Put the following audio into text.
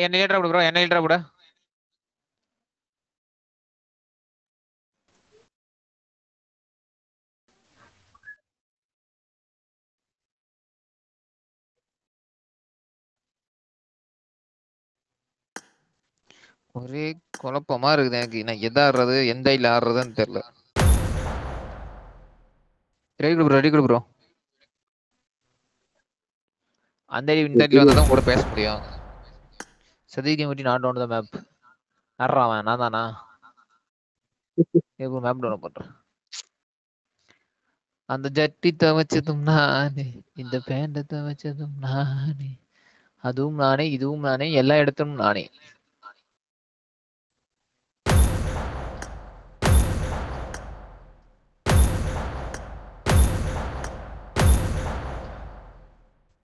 என்ன லீடரா விடு ப்ரோ என்ன லீடரா விடு ஒரே குழப்பமா இருக்குது எனக்கு நான் எதை ஆடுறது எந்த ஐல ஆடுறதுன்னு தெரியல ரெடி கொடு ப்ரோ ரெடி கொடு ப்ரோ அந்த ஐடி இந்த ஐடியில் வந்தால் தான் கூட பேச முடியும் சதிக்கு முட்டி நாட் டவுன் த மேப் ஆடுறான் அவன் நான் தானா இப்போ மேப் டவுன் பண்றேன் அந்த ஜட்டி துவைச்சதும் நானே இந்த பேண்ட துவைச்சதும் நானே அதுவும் நானே இதுவும் நானே எல்லா இடத்தும் நானே